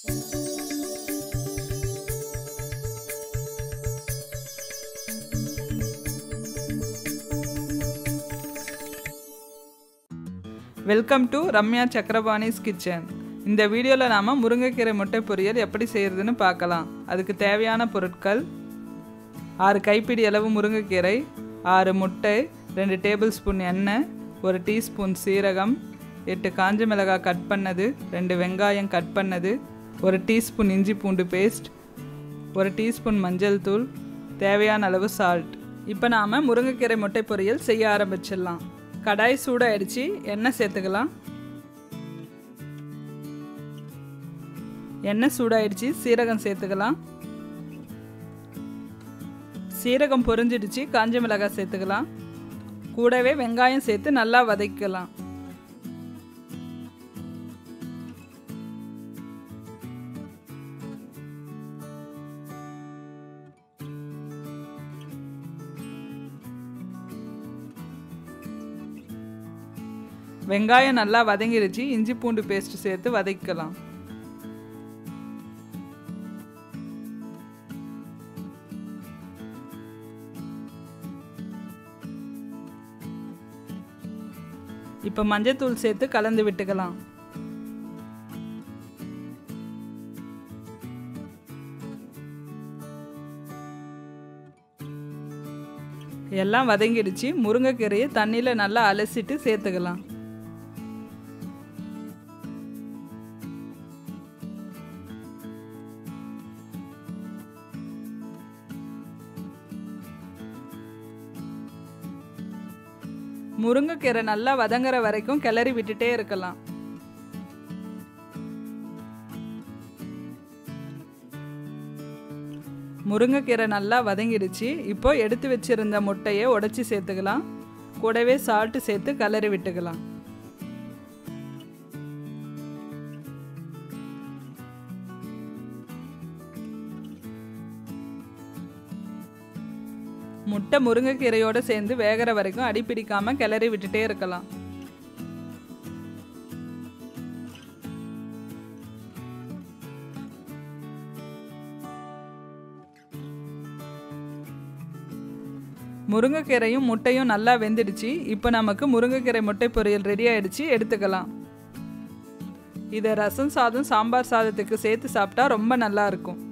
welcome to Ramya Chakrapani's kitchen இந்த வீடியோவில் நாம் முருங்கைக்கீரை முட்டை பொரியல் எப்படி செய்கிறதுன்னு பார்க்கலாம் அதுக்கு தேவையான பொருட்கள் ஆறு கைப்பிடி அளவு முருங்கைக்கீரை ஆறு முட்டை ரெண்டு டேபிள் ஸ்பூன் எண்ணெய் ஒரு டீஸ்பூன் சீரகம் எட்டு காஞ்ச மிளகாய் கட் பண்ணது ரெண்டு வெங்காயம் கட் பண்ணது ஒரு டீஸ்பூன் இஞ்சி பூண்டு பேஸ்ட் ஒரு டீஸ்பூன் மஞ்சள் தூள் தேவையான அளவு சால்ட் இப்போ நாம் முருங்கைக்கீரை முட்டை பொரியல் செய்ய ஆரம்பிச்சிடலாம் கடாய் சூடாயிடுச்சு எண்ணெய் சேர்த்துக்கலாம் எண்ணெய் சூடாயிடுச்சு சீரகம் சேர்த்துக்கலாம் சீரகம் பொரிஞ்சிடுச்சு காஞ்ச மிளகாய் சேர்த்துக்கலாம் கூடவே வெங்காயம் சேர்த்து நல்லா வதக்கலாம் வெங்காயம் நல்லா வதங்கிடுச்சு இஞ்சி பூண்டு பேஸ்ட் சேர்த்து வதக்கலாம் இப்போ மஞ்சத்தூள் சேர்த்து கலந்து விட்டுக்கலாம் எல்லாம் வதங்கிடுச்சு முருங்கைக்கீரையை தண்ணியில் நல்லா அலசிட்டு சேர்த்துக்கலாம் முருங்கைக்கீரை நல்லா வதங்குற வரைக்கும் கிளறி விட்டுட்டே இருக்கலாம் முருங்கைக்கீரை நல்லா வதங்கிடுச்சு இப்போ எடுத்து வச்சிருந்த முட்டையை உடைச்சி சேர்த்துக்கலாம் கூடவே சால்ட்டு சேர்த்து கலரி விட்டுக்கலாம் முட்டை முருங்கைக்கீரையோடு சேர்ந்து வேகிற வரைக்கும் அடி பிடிக்காம கிளறி விட்டுட்டே இருக்கலாம் முருங்கைக்கீரையும் முட்டையும் நல்லா வெந்துடுச்சு இப்போ நமக்கு முருங்கைக்கீரை முட்டை பொரியல் ரெடி ஆயிடுச்சு எடுத்துக்கலாம் இதை ரசம் சாதம் சாம்பார் சாதத்துக்கு சேர்த்து சாப்பிட்டா ரொம்ப நல்லா இருக்கும்